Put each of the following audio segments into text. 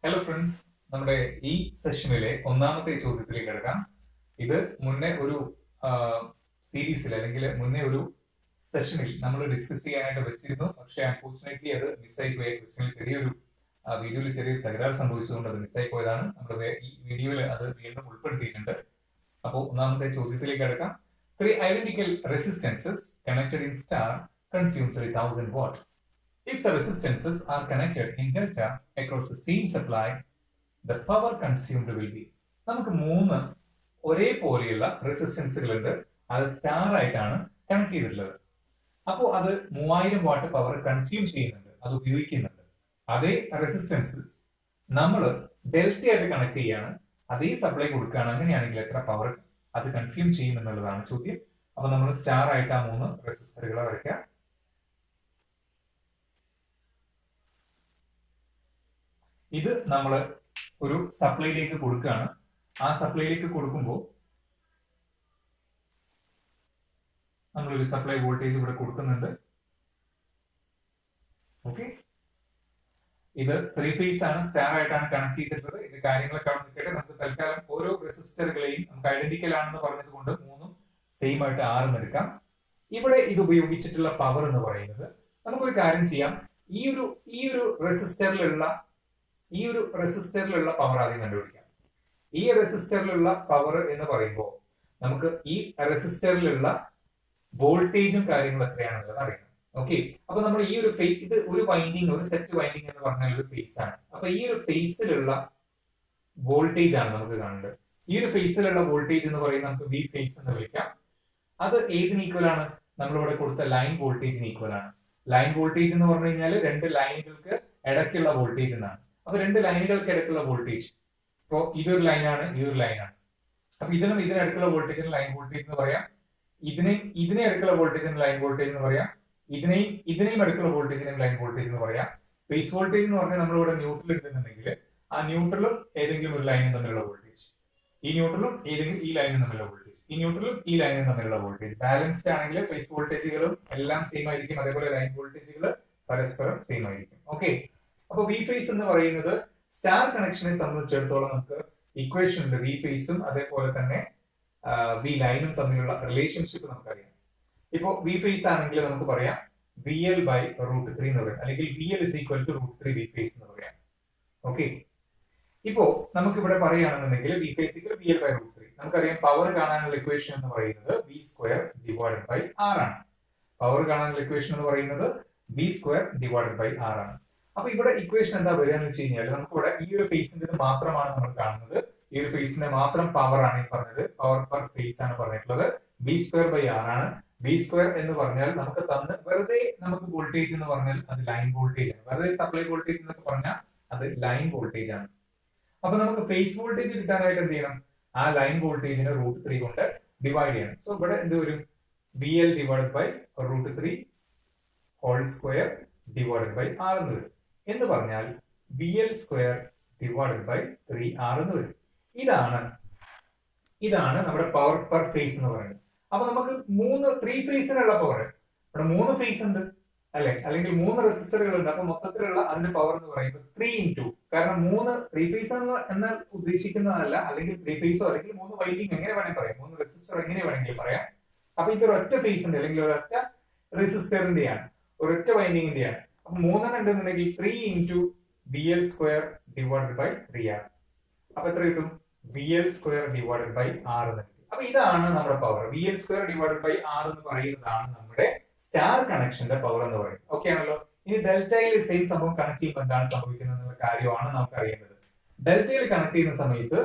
Hello friends നമ്മുടെ ഈ സെഷനിലെ ഒന്നാമത്തെ ചോദ്യത്തിലേക്ക് കിടക്കാം ഇത് മുന്നേ ഒരു സീരീസിൽ അല്ലെങ്കിൽ മുന്നേ ഒരു സെഷനിൽ നമ്മൾ ഡിസ്കസ് ചെയ്യാനായിട്ട് വെച്ചിരുന്നു പക്ഷെ അൺഫോർച്ചുനേറ്റ്ലി അത് മിസ്സായി പോയ ക്വസ്റ്റനിൽ ചെറിയൊരു വീഡിയോയിൽ ചെറിയൊരു തകരാറ് സംഭവിച്ചുകൊണ്ട് അത് മിസ്സായി പോയതാണ് നമ്മൾ ഈ വീഡിയോയിൽ അത് വീണ്ടും ഉൾപ്പെടുത്തിയിട്ടുണ്ട് അപ്പോൾ ഒന്നാമത്തെ ചോദ്യത്തിലേക്ക് കിടക്കാം three identical resistances connected in star consume three thousand watt If the resistances are connected in delta across the same supply, the power consumed will be. നമുക്ക് മൂന്ന് ഒരേപോലെയുള്ള റെസിസ്റ്റൻസുകളുണ്ട് അത് സ്റ്റാർ ആയിട്ടാണ് കണക്ട് ചെയ്തിട്ടുള്ളത് അപ്പോൾ അത് മൂവായിരം വാട്ട് പവർ കൺസ്യൂം ചെയ്യുന്നുണ്ട് അത് ഉപയോഗിക്കുന്നുണ്ട് അതേ റെസിസ്റ്റൻസസ് നമ്മൾ ഡെൽറ്റ ആയിട്ട് കണക്ട് ചെയ്യാണ് അതേ സപ്ലൈ കൊടുക്കുകയാണ് അങ്ങനെയാണെങ്കിൽ എത്ര പവർ അത് കൺസ്യൂം ചെയ്യും എന്നുള്ളതാണ് ചോദ്യം അപ്പൊ നമ്മൾ സ്റ്റാർ ആയിട്ട് ആ മൂന്ന് റെസിസ്റ്ററുകളെ വരയ്ക്കാം ഇത് നമ്മൾ ഒരു സപ്ലൈയിലേക്ക് കൊടുക്കുകയാണ് ആ സപ്ലൈയിലേക്ക് കൊടുക്കുമ്പോൾ നമ്മളൊരു സപ്ലൈ വോൾട്ടേജ് ഇവിടെ കൊടുക്കുന്നുണ്ട് ഓക്കെ ഇത് ത്രീ ഫേസ് ആണ് സ്റ്റാർ ആയിട്ടാണ് കണക്ട് ചെയ്തിട്ടുള്ളത് ഇത് കാര്യങ്ങളൊക്കെ അവിടെ നിൽക്കട്ടെ നമുക്ക് തൽക്കാലം ഓരോ റെസിസ്റ്ററുകളെയും നമുക്ക് ഐഡന്റിക്കൽ ആണെന്ന് പറഞ്ഞത് കൊണ്ട് മൂന്നും സെയിം ആയിട്ട് ആറും എടുക്കാം ഇവിടെ ഇത് ഉപയോഗിച്ചിട്ടുള്ള പവർ എന്ന് പറയുന്നത് നമുക്കൊരു കാര്യം ചെയ്യാം ഈ ഒരു ഈ ഒരു റെസിസ്റ്ററിലുള്ള ഈ ഒരു റെസിസ്റ്ററിലുള്ള പവർ ആദ്യം കണ്ടുപിടിക്കാം ഈ റെസിസ്റ്ററിലുള്ള പവർ എന്ന് പറയുമ്പോൾ നമുക്ക് ഈ റെസിസ്റ്ററിലുള്ള വോൾട്ടേജും കാര്യങ്ങളും എത്രയാണെന്നുള്ളത് അറിയണം ഓക്കെ അപ്പൊ നമ്മൾ ഈ ഒരു ഫേസ് ഇത് ഒരു വൈൻഡിങ് ഒരു സെറ്റ് വൈൻഡിങ് എന്ന് പറഞ്ഞാൽ ഒരു ഫേസ് ആണ് അപ്പൊ ഈ ഒരു ഫേസിലുള്ള വോൾട്ടേജ് ആണ് നമുക്ക് കാണേണ്ടത് ഈ ഒരു ഫേസിലുള്ള വോൾട്ടേജ് എന്ന് പറയുന്നത് നമുക്ക് വി ഫേസ് എന്ന് വിളിക്കാം അത് ഏതിന് ഈക്വൽ ആണ് നമ്മളിവിടെ കൊടുത്ത ലൈൻ വോൾട്ടേജിന് ഈക്വൽ ആണ് ലൈൻ വോൾട്ടേജ് എന്ന് പറഞ്ഞു കഴിഞ്ഞാൽ രണ്ട് ലൈനുകൾക്ക് ഇടയ്ക്കുള്ള വോൾട്ടേജ് എന്നാണ് അപ്പൊ രണ്ട് ലൈനുകൾക്ക് ഇടയ്ക്കുള്ള വോൾട്ടേജ് ഇപ്പോ ഇതൊരു ലൈനാണ് ഇതൊരു ലൈനാണ് അപ്പൊ ഇതിനും ഇതിനടുക്കുള്ള വോൾട്ടേജിന് ലൈൻ വോൾട്ടേജ് എന്ന് പറയാം ഇതിനെ ഇതിനെ അടുക്കുള്ള വോൾട്ടേജിന് ലൈൻ വോൾട്ടേജ് എന്ന് പറയാം ഇതിനെയും ഇതിനെയും അടുക്കുള്ള വോൾട്ടേജിനും ലൈൻ വോൾട്ടേജ് എന്ന് പറയാം ഫേസ് വോൾട്ടേജ് എന്ന് പറഞ്ഞാൽ നമ്മളിവിടെ ന്യൂട്രൽ എടുക്കുന്നുണ്ടെങ്കിൽ ആ ന്യൂട്രലും ഏതെങ്കിലും ഒരു ലൈനും തമ്മിലുള്ള വോൾട്ടേജ് ഈ ന്യൂട്രലും ഏതെങ്കിലും ഈ ലൈനും തമ്മിലുള്ള വോൾട്ടേജ് ഈ ന്യൂട്രലും ഈ ലൈനും തമ്മിലുള്ള വോൾട്ടേജ് ബാലൻസ്ഡ് ആണെങ്കിൽ ഫേസ് വോൾട്ടേജുകളും എല്ലാം സെയിം ആയിരിക്കും അതേപോലെ ലൈൻ വോൾട്ടേജുകൾ പരസ്പരം സെയിം ആയിരിക്കും ഓക്കെ അപ്പൊ വി ഫേസ് എന്ന് പറയുന്നത് സ്റ്റാർ കണക്ഷനെ സംബന്ധിച്ചിടത്തോളം നമുക്ക് ഇക്വേഷൻ ഉണ്ട് വി ഫേസും അതേപോലെ തന്നെ വി ലൈനും തമ്മിലുള്ള റിലേഷൻഷിപ്പ് നമുക്കറിയാം ഇപ്പോ വി ഫേസ് ആണെങ്കിൽ നമുക്ക് പറയാം V L by root three എന്ന് പറയാം അല്ലെങ്കിൽ V L is equal to root three V phase എന്ന് പറയാം ഓക്കെ ഇപ്പോ നമുക്ക് ഇവിടെ പറയുകയാണെന്നുണ്ടെങ്കിൽ V phase equal V L by root three നമുക്കറിയാം പവർ കാണാനുള്ള ഇക്വേഷൻ എന്ന് പറയുന്നത് V square divided by R ആണ് പവർ കാണാനുള്ള ഇക്വേഷൻ എന്ന് പറയുന്നത് V square divided by R ആണ് അപ്പൊ ഇവിടെ ഇക്വേഷൻ എന്താ വരിക എന്ന് വെച്ച് കഴിഞ്ഞാൽ നമുക്ക് ഇവിടെ ഈ ഒരു ഫേസിന്റെ മാത്രമാണ് നമ്മൾ കാണുന്നത് ഈ ഒരു ഫേസിന്റെ മാത്രം പവർ ആണ് ഈ പറഞ്ഞത് പവർ പെർ ഫേസ് ആണ് പറഞ്ഞിട്ടുള്ളത് ബി സ്ക്വയർ ബൈ ആർ ആണ് ബി സ്ക്വയർ എന്ന് പറഞ്ഞാൽ നമുക്ക് തന്ന് വെറുതെ നമുക്ക് വോൾട്ടേജ് എന്ന് പറഞ്ഞാൽ അത് ലൈൻ വോൾട്ടേജ് ആണ് വെറുതെ സപ്ലൈ വോൾട്ടേജ് എന്നൊക്കെ പറഞ്ഞാൽ അത് ലൈൻ വോൾട്ടേജ് ആണ് അപ്പൊ നമുക്ക് ഫേസ് വോൾട്ടേജ് കിട്ടാനായിട്ട് എന്ത് ചെയ്യണം ആ ലൈൻ വോൾട്ടേജിനെ റൂട്ട് ത്രീ കൊണ്ട് ഡിവൈഡ് ചെയ്യണം സോ ഇവിടെ എന്ത് വരും V L divide by root three whole square divide by R എന്ന് വരും എന്ന് പറഞ്ഞാൽ V L square divided by three R എന്ന് വരും ഇതാണ് ഇതാണ് നമ്മുടെ പവർ പെർ ഫേസ് എന്ന് പറയുന്നത് അപ്പൊ നമുക്ക് മൂന്ന് ത്രീ ഫേസിനുള്ള പവർ ഇവിടെ മൂന്ന് ഫേസ് ഉണ്ട് അല്ലെ അല്ലെങ്കിൽ മൂന്ന് റെസിസ്റ്ററുകൾ ഉണ്ട് അപ്പൊ മൊത്തത്തിലുള്ള അതിന്റെ പവർ എന്ന് പറയുന്നത് ത്രീ ഇൻറ്റു കാരണം മൂന്ന് ത്രീ ഫേസ് എന്ന് എന്ന് ഉദ്ദേശിക്കുന്നതല്ല അല്ലെങ്കിൽ ത്രീ ഫേസോ അല്ലെങ്കിൽ മൂന്ന് വൈൻഡിങ് എങ്ങനെ വേണമെങ്കിൽ പറയാം മൂന്ന് റെസിസ്റ്റർ എങ്ങനെ വേണമെങ്കിലും പറയാം അപ്പൊ ഇത് ഒരൊറ്റ ഫേസ് ഉണ്ട് അല്ലെങ്കിൽ ഒരൊറ്റ റെസിസ്റ്ററിന്റെയാണ് ഒരൊറ്റ വൈൻഡിങ്ങിന്റെയാണ് അപ്പൊ മൂന്നെണ്ണം ഉണ്ടെന്നുണ്ടെങ്കിൽ three into V L square divided by three R അപ്പൊ എത്ര കിട്ടും V L square divided by R എന്ന് കിട്ടും അപ്പൊ ഇതാണ് നമ്മുടെ power V L square divided by R എന്ന് പറയുന്നതാണ് നമ്മുടെ സ്റ്റാർ കണക്ഷന്റെ പവർ എന്ന് പറയുന്നത് ഓക്കെ ആണല്ലോ ഇനി ഡെൽറ്റയിൽ സെയിം സംഭവം കണക്ട് ചെയ്യുമ്പോൾ എന്താണ് സംഭവിക്കുന്നത് എന്നുള്ള കാര്യമാണ് നമുക്ക് അറിയേണ്ടത് ഡെൽറ്റയിൽ കണക്ട് ചെയ്യുന്ന സമയത്ത്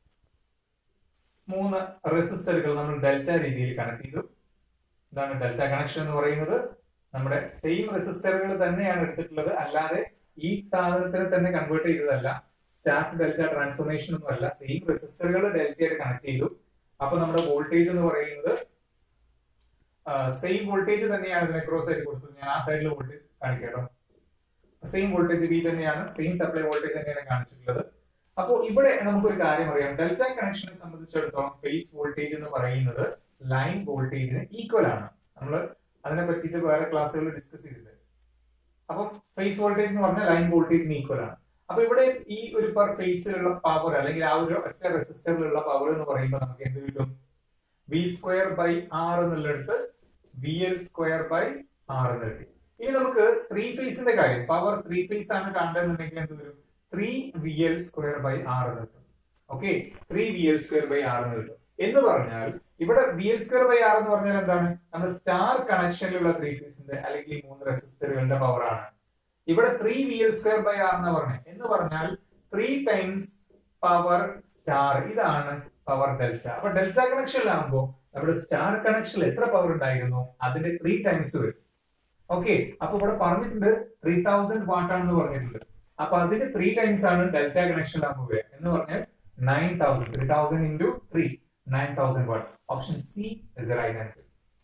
മൂന്ന് റെസിസ്റ്ററുകൾ നമ്മൾ ഡെൽറ്റ രീതിയിൽ കണക്ട് ചെയ്തു ഇതാണ് ഡെൽറ്റ കണക്ഷൻ എന്ന് പറയുന്നത് നമ്മുടെ സെയിം റെസിസ്റ്ററുകൾ തന്നെയാണ് എടുത്തിട്ടുള്ളത് അല്ലാതെ ഈ സാധനത്തിനെ തന്നെ കൺവേർട്ട് ചെയ്തതല്ല സ്റ്റാർട്ട് ഡെൽറ്റ ട്രാൻസ്ഫോർമേഷൻ ഒന്നും അല്ല സെയിം റെസിസ്റ്ററുകൾ ഡെൽറ്റയായിട്ട് കണക്ട് ചെയ്തു അപ്പൊ നമ്മുടെ വോൾട്ടേജ് എന്ന് പറയുന്നത് സെയിം വോൾട്ടേജ് തന്നെയാണ് ഇതിനെ ക്രോസ് ആയിട്ട് കൊടുത്തത് ഞാൻ ആ സൈഡിൽ വോൾട്ടേജ് കാണിക്കട്ടോ സെയിം വോൾട്ടേജ് ബി തന്നെയാണ് സെയിം സപ്ലൈ വോൾട്ടേജ് തന്നെയാണ് കാണിച്ചിട്ടുള്ളത് അപ്പോൾ ഇവിടെ നമുക്കൊരു കാര്യം അറിയാം ഡെൽറ്റ കണക്ഷനെ സംബന്ധിച്ചിടത്തോളം ഫേസ് വോൾട്ടേജ് എന്ന് പറയുന്നത് ലൈൻ വോൾട്ടേജിന് ഈക്വൽ ആണ് നമ്മൾ അതിനെ പറ്റിയിട്ട് വേറെ ക്ലാസ്സുകളിൽ ഡിസ്കസ് ചെയ്തിട്ടുണ്ട് അപ്പം ഫേസ് വോൾട്ടേജ് എന്ന് പറഞ്ഞാൽ ലൈൻ വോൾട്ടേജിന് ഈക്വൽ ആണ് അപ്പൊ ഇവിടെ ഈ ഒരു പെർ ഫേസിലുള്ള പവർ അല്ലെങ്കിൽ ആ ഒരു ഒറ്റ റെസിസ്റ്ററിലുള്ള പവർ എന്ന് പറയുമ്പോൾ നമുക്ക് എന്ത് കിട്ടും വി സ്ക്വയർ ബൈ ആർ എന്നുള്ളിടത്ത് V L square by R എന്ന് കിട്ടി ഇനി നമുക്ക് ത്രീ ഫേസിന്റെ കാര്യം പവർ ത്രീ ഫേസ് ആണ് കാണുന്നുണ്ടെങ്കിൽ എന്ത് വരും three V L square by R എന്ന് കിട്ടും okay three V L square by R എന്ന് കിട്ടും എന്ന് പറഞ്ഞാൽ ഇവിടെ V L square by R എന്ന് പറഞ്ഞാൽ എന്താണ് നമ്മുടെ സ്റ്റാർ കണക്ഷനിലുള്ള ത്രീ ഫേസിന്റെ അല്ലെങ്കിൽ ഈ മൂന്ന് റെസിസ്റ്ററുകളുടെ പവർ ആണ് ഇവിടെ three V L square by R എന്ന് പറഞ്ഞത് എന്ന് പറഞ്ഞാൽ ത്രീ ടൈംസ് പവർ സ്റ്റാർ ഇതാണ് പവർ ഡെൽറ്റ അപ്പൊ ഡെൽറ്റ കണക്ഷനിലാകുമ്പോൾ നമ്മുടെ സ്റ്റാർ കണക്ഷനിൽ എത്ര പവർ ഉണ്ടായിരുന്നു അതിന്റെ ത്രീ ടൈംസ് വരും ഓക്കെ അപ്പൊ ഇവിടെ പറഞ്ഞിട്ടുണ്ട് ത്രീ തൗസൻഡ് വാട്ട് ആണെന്ന് പറഞ്ഞിട്ടുണ്ട് അപ്പൊ അതിന്റെ ത്രീ ടൈംസ് ആണ് ഡെൽറ്റ കണക്ഷനിലാകുമ്പോൾ വരിക എന്ന് പറഞ്ഞാൽ nine thousand three thousand into three nine thousand watt option C is right answer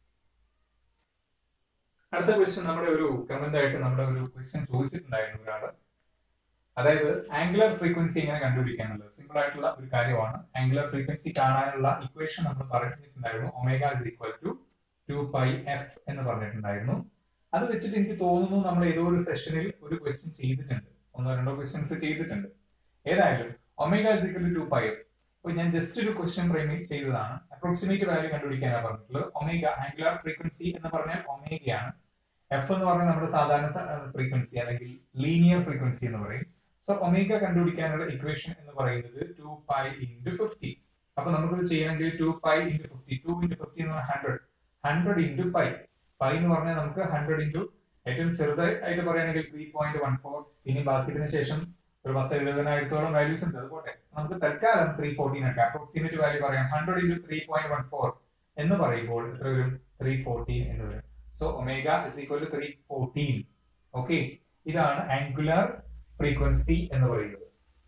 അടുത്ത ക്വസ്റ്റ്യൻ നമ്മുടെ ഒരു കമന്റ് ആയിട്ട് നമ്മുടെ ഒരു ക്വസ്റ്റ്യൻ ചോദിച്ചിട്ടുണ്ടായിരുന്നു ഒരാള് അതായത് ആംഗുലർ ഫ്രീക്വൻസി എങ്ങനെ കണ്ടുപിടിക്കാനുള്ളത് സിമ്പിൾ ആയിട്ടുള്ള ഒരു കാര്യമാണ് ആംഗുലർ ഫ്രീക്വൻസി കാണാനുള്ള ഇക്വേഷൻ നമ്മൾ പറഞ്ഞിട്ടുണ്ടായിരുന്നു omega is equal to two pi F എന്ന് പറഞ്ഞിട്ടുണ്ടായിരുന്നു അത് വെച്ചിട്ട് എനിക്ക് തോന്നുന്നു നമ്മൾ ഏതോ ഒരു സെഷനിൽ ഒരു ക്വസ്റ്റ്യൻ ചെയ്തിട്ടുണ്ട് ഒന്നോ രണ്ടോ ക്വസ്റ്റ്യൻസ് ചെയ്തിട്ടുണ്ട് ഏതായാലും omega is equal to two pi F അപ്പോൾ ഞാൻ ജസ്റ്റ് ഒരു ക്വസ്റ്റ്യൻ ഫ്രെയിമിൽ ചെയ്തതാണ് അപ്രോക്സിമേറ്റ് വാല്യൂ കണ്ടുപിടിക്കാനാണ് പറഞ്ഞിട്ടുള്ളത് ഒമേഗ ആംഗുലർ ഫ്രീക്വൻസി എന്ന് പറഞ്ഞാൽ ഒമേഗയാണ് എഫ് എന്ന് പറഞ്ഞാൽ നമ്മുടെ സാധാരണ ഫ്രീക്വൻസി അല്ലെങ്കിൽ ലീനിയർ ഫ്രീക്വൻസി എന്ന് പറയും സോ ഒമേഗ കണ്ടുപിടിക്കാനുള്ള ഇക്വേഷൻ എന്ന് പറയുന്നത് ടു പൈ ഇൻറ്റു ഫിഫ്റ്റി അപ്പൊ നമുക്കിത് ചെയ്യണമെങ്കിൽ two pi into fifty two into fifty എന്ന് പറഞ്ഞാൽ hundred hundred into pi pi എന്ന് പറഞ്ഞാൽ നമുക്ക് ഹൺഡ്രഡ് ഇൻറ്റു ഏറ്റവും ചെറുതായിട്ട് പറയുകയാണെങ്കിൽ ത്രീ പോയിന്റ് വൺ ഫോർ ഇനി ബാക്കിയതിനു ശേഷം ഒരു പത്ത് എഴുപതിനായിരത്തോളം വാല്യൂസ് ഉണ്ട് അതുപോട്ടെ നമുക്ക് തൽക്കാലം ത്രീ ഫോർട്ടീൻ എടുക്കാം അപ്രോക്സിമേറ്റ് വാല്യൂ പറയാം hundred into three point one four എന്ന് പറയുമ്പോൾ എത്ര വരും ത്രീ ഫോർട്ടീൻ എന്ന് വരും so omega is equal to three fourteen okay ഇതാണ് ആംഗുലർ ഫ്രീക്വൻസി എന്ന് പറയുന്നത്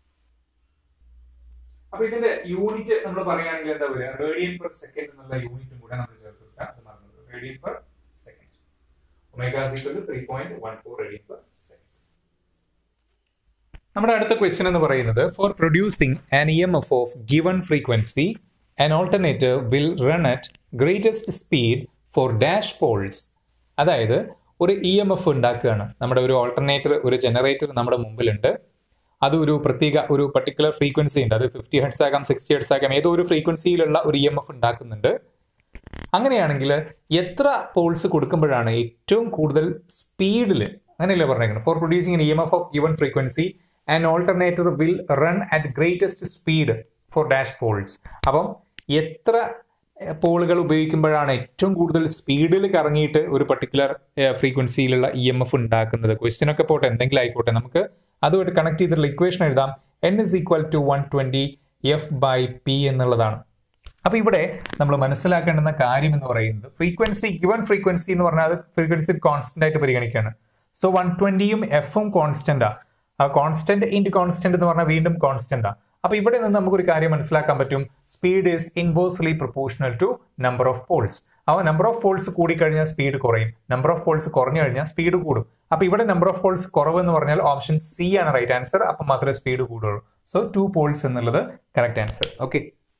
അപ്പൊ ഇതിന്റെ യൂണിറ്റ് നമ്മൾ പറയുകയാണെങ്കിൽ എന്താ പറയുക റേഡിയൻ പെർ സെക്കൻഡ് എന്നുള്ള യൂണിറ്റും കൂടെ നമ്മൾ ചേർത്ത് വെക്കാം അത് മറന്നത് radian per second omega is equal to three point one four radian per second നമ്മുടെ അടുത്ത ക്വസ്റ്റ്യൻ എന്ന് പറയുന്നത് for producing an E M F of given frequency an alternator will run at greatest speed for dash poles അതായത് ഒരു E M F ഉണ്ടാക്കുകയാണ് നമ്മുടെ ഒരു alternator ഒരു ജനറേറ്റർ നമ്മുടെ മുമ്പിലുണ്ട് അത് ഒരു പ്രത്യേക ഒരു പർട്ടിക്കുലർ ഫ്രീക്വൻസി ഉണ്ട് അത് ഫിഫ്റ്റി ഹെഡ്സ് ആകാം സിക്സ്റ്റി ഹെഡ്സ് ആകാം ഏതോ ഒരു ഫ്രീക്വൻസിയിലുള്ള ഒരു ഇ എം എഫ് ഉണ്ടാക്കുന്നുണ്ട് അങ്ങനെയാണെങ്കിൽ എത്ര പോൾസ് കൊടുക്കുമ്പോഴാണ് ഏറ്റവും കൂടുതൽ സ്പീഡിൽ അങ്ങനെയല്ലേ പറഞ്ഞേക്കുന്നത് for producing E M F of given frequency and alternator will run at greatest speed for dash poles അപ്പം എത്ര പോളുകൾ ഉപയോഗിക്കുമ്പോഴാണ് ഏറ്റവും കൂടുതൽ സ്പീഡിൽ കറങ്ങിയിട്ട് ഒരു പർട്ടിക്കുലർ ഫ്രീക്വൻസിയിലുള്ള ഇ എം എഫ് ഉണ്ടാക്കുന്നത് ക്വസ്റ്റ്യൻ ഒക്കെ പോട്ടെ എന്തെങ്കിലും ആയിക്കോട്ടെ നമുക്ക് അതുമായിട്ട് കണക്ട് ചെയ്തിട്ടുള്ള ഇക്വേഷൻ എഴുതാം N is equal to one twenty F by P എന്നുള്ളതാണ് അപ്പൊ ഇവിടെ നമ്മൾ മനസ്സിലാക്കേണ്ടുന്ന കാര്യം എന്ന് പറയുന്നത് ഫ്രീക്വൻസി ഗിവൺ ഫ്രീക്വൻസി എന്ന് പറഞ്ഞാൽ അത് ഫ്രീക്വൻസി കോൺസ്റ്റന്റ് ആയിട്ട് പരിഗണിക്കുകയാണ് സോ വൺ ട്വന്റിയും എഫും കോൺസ്റ്റന്റാ ആ കോൺസ്റ്റന്റ് ഇൻറ്റു കോൺസ്റ്റന്റ് എന്ന് പറഞ്ഞാൽ വീണ്ടും കോൺസ്റ്റന്റാ അപ്പൊ ഇവിടെ നിന്ന് നമുക്കൊരു കാര്യം മനസ്സിലാക്കാൻ പറ്റും speed is inversely proportional to number of poles അപ്പോൾ നമ്പർ ഓഫ് പോൾസ് കൂടിക്കഴിഞ്ഞാൽ സ്പീഡ് കുറയും നമ്പർ ഓഫ് പോൾസ് കുറഞ്ഞു കഴിഞ്ഞാൽ സ്പീഡ് കൂടും അപ്പൊ ഇവിടെ നമ്പർ ഓഫ് പോൾസ് കുറവ് എന്ന് പറഞ്ഞാൽ ഓപ്ഷൻ സി ആണ് റൈറ്റ് ആൻസർ അപ്പൊ മാത്രമേ സ്പീഡ് കൂടുള്ളൂ സോ ടു പോൾസ് എന്നുള്ളത് കറക്റ്റ് ആൻസർ ഓക്കെ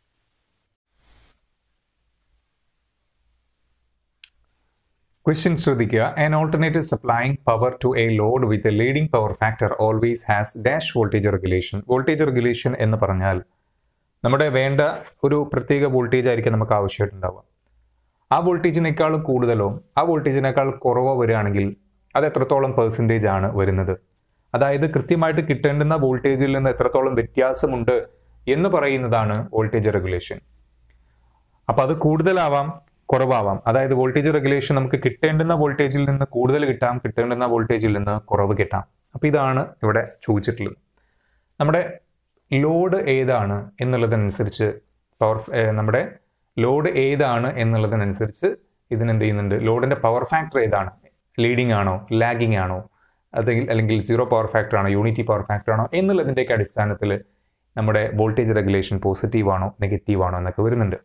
ക്വസ്റ്റ്യൻ ശ്രദ്ധിക്കുക an alternative supplying power to a load with a leading power factor always has dash voltage regulation voltage regulation എന്ന് പറഞ്ഞാൽ നമ്മുടെ വേണ്ട ഒരു പ്രത്യേക വോൾട്ടേജ് ആയിരിക്കും നമുക്ക് ആവശ്യമായിട്ടുണ്ടാവുക ആ വോൾട്ടേജിനേക്കാൾ കൂടുതലോ ആ വോൾട്ടേജിനേക്കാൾ കുറവോ വരികയാണെങ്കിൽ അത് എത്രത്തോളം പെർസെൻറ്റേജ് ആണ് വരുന്നത് അതായത് കൃത്യമായിട്ട് കിട്ടേണ്ടുന്ന വോൾട്ടേജിൽ നിന്ന് എത്രത്തോളം വ്യത്യാസമുണ്ട് എന്ന് പറയുന്നതാണ് വോൾട്ടേജ് റെഗുലേഷൻ അപ്പം അത് കൂടുതലാവാം കുറവാവാം അതായത് വോൾട്ടേജ് റെഗുലേഷൻ നമുക്ക് കിട്ടേണ്ടുന്ന വോൾട്ടേജിൽ നിന്ന് കൂടുതൽ കിട്ടാം കിട്ടേണ്ടുന്ന വോൾട്ടേജിൽ നിന്ന് കുറവ് കിട്ടാം അപ്പം ഇതാണ് ഇവിടെ ചോദിച്ചിട്ടുള്ളത് നമ്മുടെ ലോഡ് ഏതാണ് എന്നുള്ളതനുസരിച്ച് പവർ നമ്മുടെ ലോഡ് ഏതാണ് എന്നുള്ളതിനനുസരിച്ച് ഇതിനെന്ത് ചെയ്യുന്നുണ്ട് ലോഡിന്റെ പവർ ഫാക്ടർ ഏതാണ് ലീഡിംഗ് ആണോ ലാഗിങ് ആണോ അല്ലെങ്കിൽ അല്ലെങ്കിൽ സീറോ പവർ ഫാക്ടർ ആണോ യൂണിറ്റി പവർ ഫാക്ടർ ആണോ എന്നുള്ളതിൻ്റെയൊക്കെ അടിസ്ഥാനത്തിൽ നമ്മുടെ വോൾട്ടേജ് റെഗുലേഷൻ പോസിറ്റീവ് ആണോ നെഗറ്റീവ് ആണോ എന്നൊക്കെ വരുന്നുണ്ട്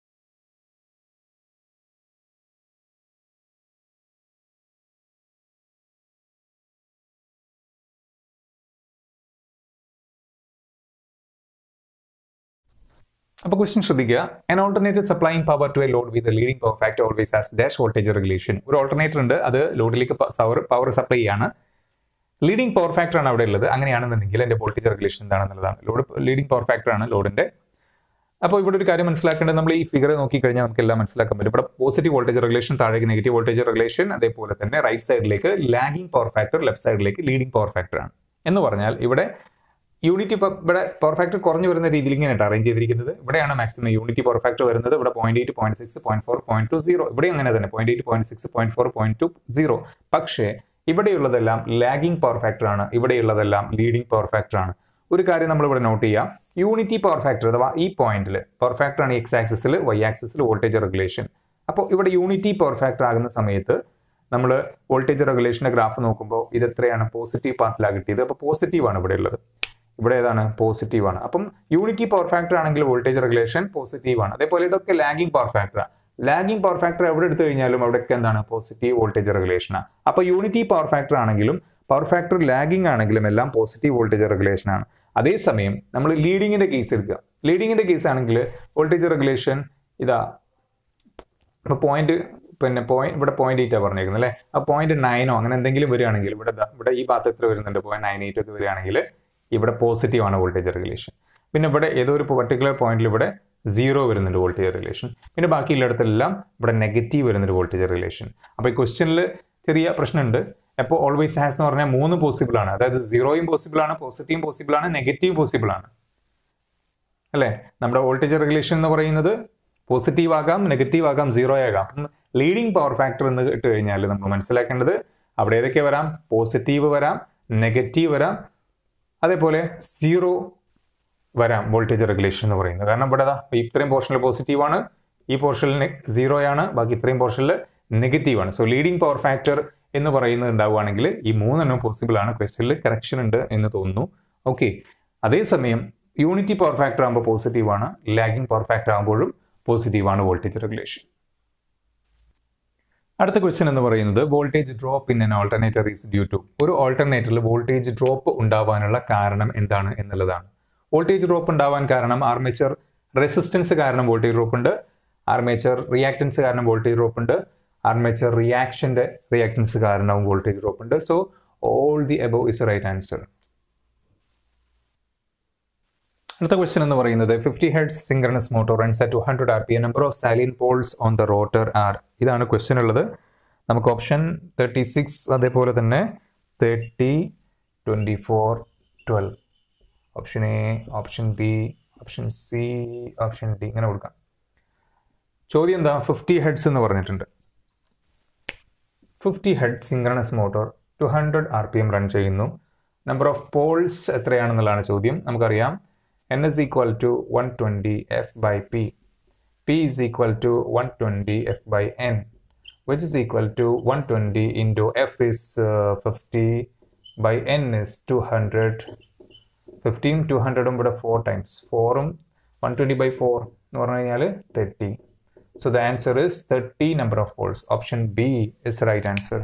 അപ്പോൾ ക്വസ്റ്റ്യൻ ശ്രദ്ധിക്കുക an alternative supplying power to a load with leading power factor always has dash voltage regulation ഒരു ഓൾട്ടർനേറ്റർ ഉണ്ട് അത് ലോഡിലേക്ക് പവർ പവർ സപ്ലൈ ചെയ്യാണ് ലീഡിംഗ് പവർ ഫാക്ടർ ആണ് അവിടെ ഉള്ളത് അങ്ങനെയാണെന്നുണ്ടെങ്കിൽ എൻ്റെ voltage regulation എന്താണെന്നുള്ളതാണ് load leading power factor ആണ് ലോഡിന്റെ അപ്പോൾ ഇവിടെ ഒരു കാര്യം മനസ്സിലാക്കേണ്ടത് നമ്മൾ ഈ ഫിഗർ നോക്കിക്കഴിഞ്ഞാൽ നമുക്ക് എല്ലാം മനസ്സിലാക്കാൻ പറ്റും ഇവിടെ പോസിറ്റീവ് വോൾട്ടേജ് റെഗുലേഷൻ താഴേക്ക് നെഗറ്റീവ് വോൾട്ടേജ് റെഗുലേഷൻ അതേപോലെ തന്നെ റൈറ്റ് സൈഡിലേക്ക് ലാഗിംഗ് പവർ ഫാക്ടർ ലെഫ്റ്റ് സൈഡിലേക്ക് ലീഡിംഗ് പവർ ഫാക്ടർ ആണ് എന്ന് പറഞ്ഞാൽ ഇവിടെ യൂണിറ്റി ഇവിടെ പവർ ഫാക്ടർ കുറഞ്ഞു വരുന്ന രീതിയിൽ ഇങ്ങനെയാണ് അറേഞ്ച് ചെയ്തിരിക്കുന്നത് ഇവിടെയാണ് മാക്സിമം യൂണിറ്റി പവർ ഫാക്ടർ വരുന്നത് ഇവിടെ point eight point six point four point two zero ഇവിടെ അങ്ങനെ തന്നെ point eight point six point four point two zero പക്ഷേ ഇവിടെയുള്ളതെല്ലാം ലാഗിംഗ് പവർ ഫാക്ടർ ആണ് ഇവിടെയുള്ളതെല്ലാം ലീഡിംഗ് പവർ ഫാക്ടർ ആണ് ഒരു കാര്യം നമ്മൾ ഇവിടെ നോട്ട് ചെയ്യാം യൂണിറ്റി പവർ ഫാക്ടർ അഥവാ ഈ പോയിന്റിൽ പവർ ഫാക്ടർ ആണ് എക്സ് ആക്സിസിൽ വൈ ആക്സിസിൽ വോൾട്ടേജ് റെഗുലേഷൻ അപ്പോൾ ഇവിടെ യൂണിറ്റി പവർ ഫാക്ടർ ആകുന്ന സമയത്ത് നമ്മൾ വോൾട്ടേജ് റെഗുലേഷന്റെ ഗ്രാഫ് നോക്കുമ്പോൾ ഇത് എത്രയാണ് പോസിറ്റീവ് പാർട്ടിലാണ് കിട്ടിയത് അപ്പോൾ പോസിറ്റീവ് ആണ് ഇവിടെ ഉള്ളത് ഇവിടെ ഏതാണ് പോസിറ്റീവ് ആണ് അപ്പം യൂണിറ്റി പവർ ഫാക്ടർ ആണെങ്കിൽ വോൾട്ടേജ് റെഗുലേഷൻ പോസിറ്റീവ് ആണ് അതേപോലെ ഇതൊക്കെ lagging power factor lagging power factor എവിടെ എടുത്തു കഴിഞ്ഞാലും അവിടെയൊക്കെ എന്താണ് പോസിറ്റീവ് വോൾട്ടേജ് റെഗുലേഷൻ ആണ് അപ്പോൾ യൂണിറ്റി പവർ ഫാക്ടർ ആണെങ്കിലും പവർ ഫാക്ടർ ലാഗിംഗ് ആണെങ്കിലും എല്ലാം പോസിറ്റീവ് വോൾട്ടേജ് റെഗുലേഷൻ ആണ് അതേസമയം നമ്മൾ ലീഡിങ്ങിന്റെ കേസ് എടുക്കുക ലീഡിങ്ങിന്റെ കേസ് ആണെങ്കിൽ വോൾട്ടേജ് റെഗുലേഷൻ ഇതാ ഇപ്പൊ പോയിന്റ് പിന്നെ പോയിന്റ് ഇവിടെ പോയിന്റ് എയ്റ്റാ പറഞ്ഞേക്കുന്നത് അല്ലേ ആ പോയിന്റ് നയനോ അങ്ങനെ എന്തെങ്കിലും വരികയാണെങ്കിൽ ഇവിടെ ദാ ഇവിടെ ഈ ഭാഗത്ത് എത്ര വരുന്നുണ്ട് പോയിന്റ് നയൻ എയ്റ്റ് ഒക്കെ വരികയാണെങ്കിൽ ഇവിടെ പോസിറ്റീവ് ആണ് വോൾട്ടേജ് റെഗുലേഷൻ പിന്നെ ഇവിടെ ഏതോ ഒരു പർട്ടിക്കുലർ പോയിന്റിൽ ഇവിടെ സീറോ വരുന്നുണ്ട് വോൾട്ടേജ് റെഗുലേഷൻ പിന്നെ ബാക്കിയുള്ളിടത്തെല്ലാം ഇവിടെ നെഗറ്റീവ് വരുന്നുണ്ട് വോൾട്ടേജ് റെഗുലേഷൻ അപ്പോൾ ഈ ക്വസ്റ്റ്യനിൽ ചെറിയ പ്രശ്നമുണ്ട് അപ്പോൾ ഓൾവേസ് ഹാസ് എന്ന് പറഞ്ഞാൽ മൂന്ന് പോസിബിൾ ആണ് അതായത് സീറോയും പോസിബിൾ ആണ് പോസിറ്റീവും പോസിബിൾ ആണ് നെഗറ്റീവ് പോസിബിൾ ആണ് അല്ലേ നമ്മുടെ വോൾട്ടേജ് റെഗുലേഷൻ എന്ന് പറയുന്നത് പോസിറ്റീവ് ആകാം നെഗറ്റീവ് ആകാം സീറോ ആകാം അപ്പം ലീഡിംഗ് പവർ ഫാക്ടർ എന്ന് ഇട്ട് കഴിഞ്ഞാൽ നമ്മൾ മനസ്സിലാക്കേണ്ടത് അവിടെ ഏതൊക്കെ വരാം പോസിറ്റീവ് വരാം നെഗറ്റീവ് വരാം അതേപോലെ സീറോ വരാം വോൾട്ടേജ് റെഗുലേഷൻ എന്ന് പറയുന്നത് കാരണം ഇവിടെ ദാ ഇത്രയും പോർഷനിൽ പോസിറ്റീവ് ആണ് ഈ പോർഷനിൽ സീറോ ആണ് ബാക്കി ഇത്രയും പോർഷനിൽ നെഗറ്റീവ് ആണ് സോ ലീഡിംഗ് പവർ ഫാക്ടർ എന്ന് പറയുന്നത് ഉണ്ടാവുകയാണെങ്കിൽ ഈ മൂന്നെണ്ണം പോസിബിൾ ആണ് ക്വസ്റ്റ്യനിൽ കറക്ഷൻ ഉണ്ട് എന്ന് തോന്നുന്നു ഓക്കെ അതേസമയം യൂണിറ്റി പവർ ഫാക്ടർ ആകുമ്പോൾ പോസിറ്റീവ് ആണ് ലാഗിംഗ് പവർ ഫാക്ടർ ആകുമ്പോഴും പോസിറ്റീവ് ആണ് വോൾട്ടേജ് റെഗുലേഷൻ അടുത്ത ക്വസ്റ്റ്യൻ എന്ന് പറയുന്നത് voltage drop in an alternator is due to ഒരു ഓൾട്ടർനേറ്ററിൽ വോൾട്ടേജ് ഡ്രോപ്പ് ഉണ്ടാവാനുള്ള കാരണം എന്താണ് എന്നുള്ളതാണ് വോൾട്ടേജ് ഡ്രോപ്പ് ഉണ്ടാവാൻ കാരണം ആർമേച്ചർ റെസിസ്റ്റൻസ് കാരണം വോൾട്ടേജ് ഡ്രോപ്പ് ഉണ്ട് ആർമേച്ചർ റിയാക്ടൻസ് കാരണം വോൾട്ടേജ് ഡ്രോപ്പ് ഉണ്ട് ആർമേച്ചർ റിയാക്ഷന്റെ റിയാക്ടൻസ് കാരണവും വോൾട്ടേജ് ഡ്രോപ്പ് ഉണ്ട് so all the above is right answer അടുത്ത ക്വസ്റ്റ്യൻ എന്ന് പറയുന്നത് fifty hertz synchronous motor runs at two hundred R P A number of salient poles on the rotor are ഇതാണ് question ഉള്ളത് നമുക്ക് option thirty six അതേപോലെ തന്നെ thirty twenty four twelve option A option B option C option D ഇങ്ങനെ കൊടുക്കാം ചോദ്യം എന്താ fifty hertz എന്ന് പറഞ്ഞിട്ടുണ്ട് ഫിഫ്റ്റി ഹെഡ് synchronous motor two hundred R P M run ചെയ്യുന്നു നമ്പർ ഓഫ് പോൾസ് എത്രയാണെന്നുള്ളതാണ് ചോദ്യം നമുക്കറിയാം n is equal to 120 f by p p is equal to 120 f by n which is equal to 120 into f is uh, 50 by n is 200 15 200 ഉം ഇവിടെ 4 times 4 ഉം 120 by 4 എന്ന് പറഞ്ഞു കഴിഞ്ഞാൽ 30 so the answer is 30 number of poles option b is the right answer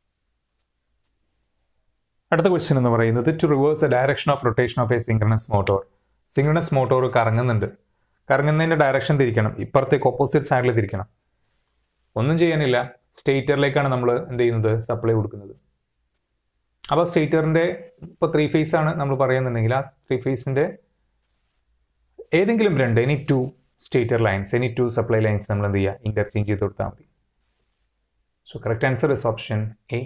അടുത്ത question എന്ന് പറയുന്നത് to reverse the direction of rotation of a synchronous motor synchronous motor കറങ്ങുന്നുണ്ട് കറങ്ങുന്നതിന്റെ ഡയറക്ഷൻ തിരിക്കണം ഇപ്പുറത്തേക്ക് ഓപ്പോസിറ്റ് സൈഡിൽ തിരിക്കണം ഒന്നും ചെയ്യാനില്ല സ്റ്റേറ്ററിലേക്കാണ് നമ്മൾ എന്ത് ചെയ്യുന്നത് സപ്ലൈ കൊടുക്കുന്നത് അപ്പോൾ സ്റ്റേറ്ററിന്റെ ഇപ്പോൾ ത്രീ ഫേസ് ആണ് നമ്മൾ പറയുന്നുണ്ടെങ്കിൽ ആ ത്രീ ഫേസിന്റെ ഏതെങ്കിലും രണ്ട് any two stator lines any two supply lines നമ്മൾ എന്ത് ചെയ്യുക ഇന്റർചേഞ്ച് ചെയ്ത് കൊടുത്താൽ മതി so correct answer is option A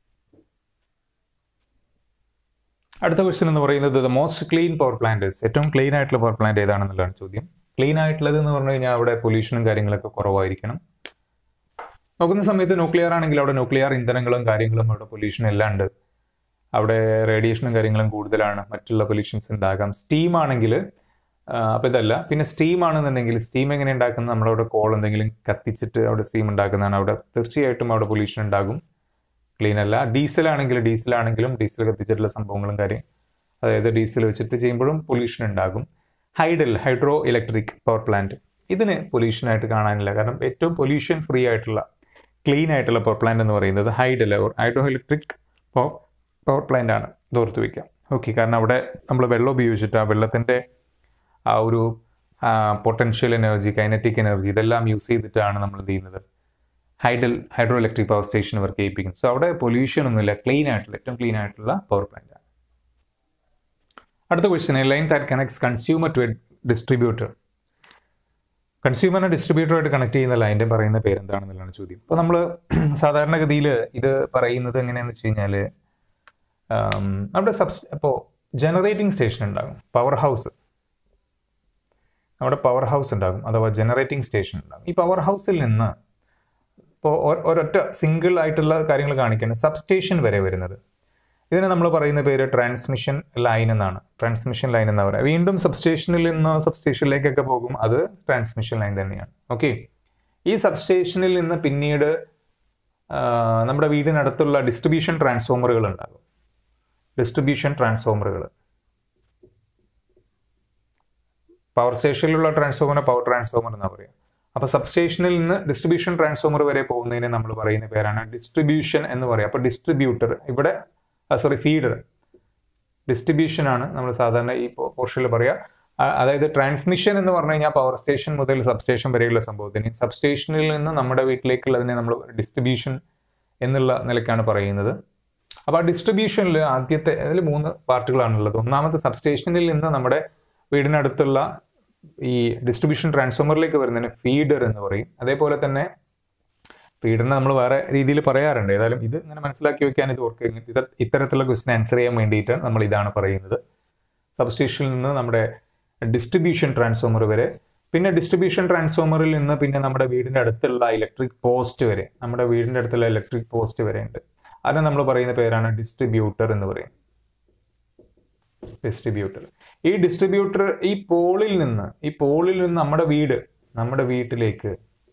അടുത്ത ക്വസ്റ്റ്യൻ എന്ന് പറയുന്നത് the most clean power plant ഏറ്റവും ക്ലീൻ ആയിട്ടുള്ള പവർ പ്ലാന്റ് ഏതാണെന്നുള്ളതാണ് ചോദ്യം ക്ലീൻ ആയിട്ടുള്ളത് എന്ന് പറഞ്ഞു കഴിഞ്ഞാൽ അവിടെ പൊല്യൂഷനും കാര്യങ്ങളൊക്കെ കുറവായിരിക്കണം നോക്കുന്ന സമയത്ത് ന്യൂക്ലിയർ ആണെങ്കിൽ അവിടെ ന്യൂക്ലിയർ ഇന്ധനങ്ങളും കാര്യങ്ങളും അവിടെ പൊല്യൂഷൻ എല്ലാം ഉണ്ട് അവിടെ റേഡിയേഷനും കാര്യങ്ങളും കൂടുതലാണ് മറ്റുള്ള പൊല്യൂഷൻസ് ഉണ്ടാകാം സ്റ്റീം ആണെങ്കിൽ അപ്പോൾ ഇതല്ല പിന്നെ സ്റ്റീം ആണെന്നുണ്ടെങ്കിൽ സ്റ്റീം എങ്ങനെ ഉണ്ടാക്കുന്നത് നമ്മളവിടെ കോൾ എന്തെങ്കിലും കത്തിച്ചിട്ട് അവിടെ സ്റ്റീം ഉണ്ടാക്കുന്നതാണ് അവിടെ തീർച്ചയായിട്ടും അവിടെ പൊല്യൂഷൻ ഉണ്ടാകും ക്ലീൻ അല്ല ഡീസൽ ആണെങ്കിൽ ഡീസൽ ആണെങ്കിലും ഡീസൽ കത്തിച്ചിട്ടുള്ള സംഭവങ്ങളും കാര്യം അതായത് ഡീസൽ വെച്ചിട്ട് ചെയ്യുമ്പോഴും പൊല്യൂഷൻ ഉണ്ടാകും hydel hydroelectric power plant ഇതിന് പൊല്യൂഷൻ ആയിട്ട് കാണാനില്ല കാരണം ഏറ്റവും പൊല്യൂഷൻ ഫ്രീ ആയിട്ടുള്ള ക്ലീൻ ആയിട്ടുള്ള പവർ പ്ലാന്റ് എന്ന് പറയുന്നത് hydel hydroelectric power plant ആണ് തോർത്ത് വയ്ക്കാം ഓക്കെ കാരണം അവിടെ നമ്മൾ വെള്ളം ഉപയോഗിച്ചിട്ട് ആ വെള്ളത്തിൻ്റെ ആ ഒരു പൊട്ടൻഷ്യൽ എനർജി കൈനറ്റിക് എനർജി ഇതെല്ലാം യൂസ് ചെയ്തിട്ടാണ് നമ്മൾ എന്ത് ചെയ്യുന്നത് hydel hydroelectric power station work ചെയ്യിപ്പിക്കുന്നത് സോ അവിടെ പൊല്യൂഷൻ ഒന്നുമില്ല ക്ലീൻ ആയിട്ടുള്ള ഏറ്റവും ക്ലീൻ ആയിട്ടുള്ള പവർ പ്ലാന്റ് ആണ് അടുത്ത question line that connects consumer to a distributor കൺസ്യൂമറിനെ ഡിസ്ട്രിബ്യൂട്ടറുമായിട്ട് കണക്ട് ചെയ്യുന്ന ലൈൻ്റെ പറയുന്ന പേരെന്താണെന്നുള്ളതാണ് ചോദ്യം അപ്പോൾ നമ്മൾ സാധാരണഗതിയിൽ ഇത് പറയുന്നത് എങ്ങനെയാണെന്ന് വെച്ച് കഴിഞ്ഞാൽ നമ്മുടെ സബ്സ് ഇപ്പോൾ ജനറേറ്റിംഗ് സ്റ്റേഷൻ ഉണ്ടാകും പവർ ഹൗസ് നമ്മുടെ പവർ ഹൗസ് ഉണ്ടാകും അഥവാ ജനറേറ്റിംഗ് സ്റ്റേഷൻ ഉണ്ടാകും ഈ പവർ ഹൗസിൽ നിന്ന് ഇപ്പോൾ ഒരൊറ്റ സിംഗിൾ ആയിട്ടുള്ള കാര്യങ്ങൾ കാണിക്കുകയാണ് സബ് സ്റ്റേഷൻ വരെ വരുന്നത് ഇതിനെ നമ്മൾ പറയുന്ന പേര് ട്രാൻസ്മിഷൻ ലൈൻ എന്നാണ് ട്രാൻസ്മിഷൻ ലൈൻ എന്ന് പറയുക വീണ്ടും സബ് സ്റ്റേഷനിൽ നിന്ന് സബ് സ്റ്റേഷനിലേക്കൊക്കെ പോകും അത് ട്രാൻസ്മിഷൻ ലൈൻ തന്നെയാണ് ഓക്കെ ഈ സബ് സ്റ്റേഷനിൽ നിന്ന് പിന്നീട് നമ്മുടെ വീടിനടുത്തുള്ള ഡിസ്ട്രിബ്യൂഷൻ ട്രാൻസ്ഫോമറുകൾ ഉണ്ടാകും ഡിസ്ട്രിബ്യൂഷൻ ട്രാൻസ്ഫോമറുകൾ പവർ സ്റ്റേഷനിലുള്ള ട്രാൻസ്ഫോമറിനെ പവർ ട്രാൻസ്ഫോമർ എന്നാ പറയുക അപ്പോൾ സബ് സ്റ്റേഷനിൽ നിന്ന് ഡിസ്ട്രിബ്യൂഷൻ ട്രാൻസ്ഫോമർ വരെ പോകുന്നതിനെ നമ്മൾ പറയുന്ന പേരാണ് ഡിസ്ട്രിബ്യൂഷൻ എന്ന് പറയുക അപ്പോൾ ഡിസ്ട്രിബ്യൂട്ടർ ഇവിടെ സോറി ഫീഡർ ഡിസ്ട്രിബ്യൂഷൻ ആണ് നമ്മൾ സാധാരണ ഈ പോർഷനിൽ പറയുക അതായത് ട്രാൻസ്മിഷൻ എന്ന് പറഞ്ഞു കഴിഞ്ഞാൽ പവർ സ്റ്റേഷൻ മുതൽ സബ് സ്റ്റേഷൻ വരെയുള്ള സംഭവത്തിന് സബ് സ്റ്റേഷനിൽ നിന്ന് നമ്മുടെ വീട്ടിലേക്കുള്ളതിനെ നമ്മൾ ഡിസ്ട്രിബ്യൂഷൻ എന്നുള്ള നിലയ്ക്കാണ് പറയുന്നത് അപ്പോൾ ആ ഡിസ്ട്രിബ്യൂഷനിൽ ആദ്യത്തെ അതിൽ മൂന്ന് പാർട്ടുകളാണുള്ളത് ഒന്നാമത്തെ സബ് സ്റ്റേഷനിൽ നിന്ന് നമ്മുടെ വീടിനടുത്തുള്ള ഈ ഡിസ്ട്രിബ്യൂഷൻ ട്രാൻസ്ഫോമറിലേക്ക് വരുന്നതിന് ഫീഡർ എന്ന് പറയും അതേപോലെ തന്നെ ഫീഡറിനെ നമ്മൾ വേറെ രീതിയിൽ പറയാറുണ്ട് ഏതായാലും ഇത് ഇങ്ങനെ മനസ്സിലാക്കി വെക്കാൻ ഇത് ഓർക്കുക ഇത് ഇത്തരത്തിലുള്ള ക്വസ്റ്റൻ ആൻസർ ചെയ്യാൻ വേണ്ടിയിട്ട് നമ്മൾ ഇതാണ് പറയുന്നത് സബ്സ്റ്റേഷനിൽ നിന്ന് നമ്മുടെ ഡിസ്ട്രിബ്യൂഷൻ ട്രാൻസ്ഫോമർ വരെ പിന്നെ ഡിസ്ട്രിബ്യൂഷൻ ട്രാൻസ്ഫോമറിൽ നിന്ന് പിന്നെ നമ്മുടെ വീടിൻ്റെ അടുത്തുള്ള ഇലക്ട്രിക് പോസ്റ്റ് വരെ നമ്മുടെ വീടിൻ്റെ അടുത്തുള്ള ഇലക്ട്രിക് പോസ്റ്റ് വരെ ഉണ്ട് അതിനെ നമ്മൾ പറയുന്ന പേരാണ് ഡിസ്ട്രിബ്യൂട്ടർ എന്ന് പറയും ഡിസ്ട്രിബ്യൂട്ടർ ഈ ഡിസ്ട്രിബ്യൂട്ടർ ഈ പോളിൽ നിന്ന് ഈ പോളിൽ നിന്ന് നമ്മുടെ വീട് നമ്മുടെ വീട്ടിലേക്ക്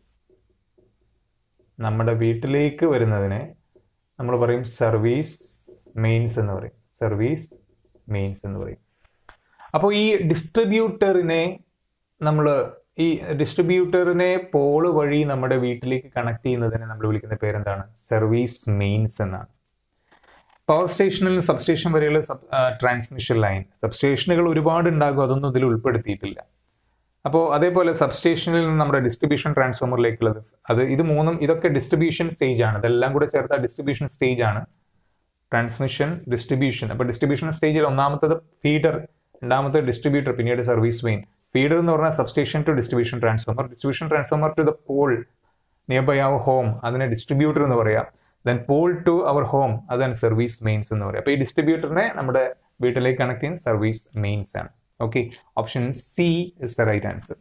നമ്മുടെ വീട്ടിലേക്ക് വരുന്നതിനെ നമ്മൾ പറയും സർവീസ് മെയിൻസ് എന്ന് പറയും സർവീസ് മെയിൻസ് എന്ന് പറയും അപ്പോൾ ഈ ഡിസ്ട്രിബ്യൂട്ടറിനെ നമ്മൾ ഈ ഡിസ്ട്രിബ്യൂട്ടറിനെ പോള് വഴി നമ്മുടെ വീട്ടിലേക്ക് കണക്ട് ചെയ്യുന്നതിനെ നമ്മൾ വിളിക്കുന്ന പേരെന്താണ് സർവീസ് മെയിൻസ് എന്നാണ് പവർ സ്റ്റേഷനിൽ നിന്ന് സബ് സ്റ്റേഷൻ വരെയുള്ള സബ് ട്രാൻസ്മിഷൻ ലൈൻ സബ് സ്റ്റേഷനുകൾ ഒരുപാട് ഉണ്ടാകും അതൊന്നും ഇതിൽ ഉൾപ്പെടുത്തിയിട്ടില്ല അപ്പോൾ അതേപോലെ സബ് സ്റ്റേഷനിൽ നിന്ന് നമ്മുടെ ഡിസ്ട്രിബ്യൂഷൻ ട്രാൻസ്ഫോമറിലേക്കുള്ളത് അത് ഇത് മൂന്നും ഇതൊക്കെ ഡിസ്ട്രിബ്യൂഷൻ സ്റ്റേജ് ആണ് ഇതെല്ലാം കൂടെ ചേർത്ത ഡിസ്ട്രിബ്യൂഷൻ സ്റ്റേജ് ആണ് ട്രാൻസ്മിഷൻ ഡിസ്ട്രിബ്യൂഷൻ അപ്പോൾ ഡിസ്ട്രിബ്യൂഷൻ സ്റ്റേജിൽ ഒന്നാമത്തത് ഫീഡർ രണ്ടാമത്തെ ഡിസ്ട്രിബ്യൂട്ടർ പിന്നീട് സർവീസ് മെയിൻ ഫീഡർ എന്ന് പറഞ്ഞാൽ substation to distribution transformer distribution transformer to the pole nearby our home അതിനെ ഡിസ്ട്രിബ്യൂട്ടർ എന്ന് പറയാം then pole to our home അതാണ് സർവീസ് മെയിൻസ് എന്ന് പറയാം അപ്പോൾ ഈ ഡിസ്ട്രിബ്യൂട്ടറിനെ നമ്മുടെ വീട്ടിലേക്ക് കണക്ട് ചെയ്യുന്ന സർവീസ് മെയിൻസ് ആണ് okay option C is the right answer